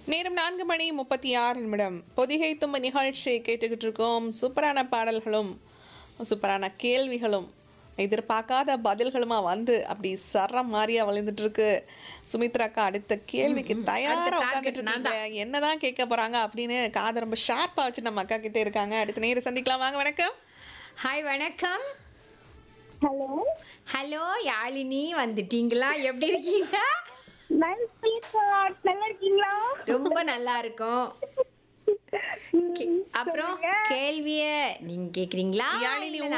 நேரம் நான்கு மணி முப்பத்தி ஆறு நிமிடம் பொதிகை தும்ப நிகழ்ச்சி கேட்டுக்கிட்டு இருக்கோம் சூப்பரான பாடல்களும் சூப்பரான கேள்விகளும் எதிர்பார்க்காத பதில்களுமா வந்து அப்படி சர மாதிரியா வளர்ந்துட்டு இருக்கு சுமித்ராக்கா அடுத்த கேள்விக்கு தயாரா அடுத்த உட்காந்துட்டு target நான் இருக்கீங்க என்னதான் கேட்க போறாங்க அப்படின்னு காதை ரொம்ப ஷார்ப்பா வச்சு நம்ம அக்கா கிட்டே இருக்காங்க அடுத்த நேரம் சந்திக்கலாம் வாங்க வணக்கம் ஹாய் வணக்கம் ஹலோ ஹலோ யாழினி வந்துட்டீங்களா எப்படி இருக்கீங்க நைஸ் ஸ்வீட் நல்லா இருக்கீங்களா ரொம்ப நல்லா இருக்கும் கே- அப்புறம் சொல்லுங்க. கேள்விய நீங்க கேக்குறீங்களா யாழினி இல்ல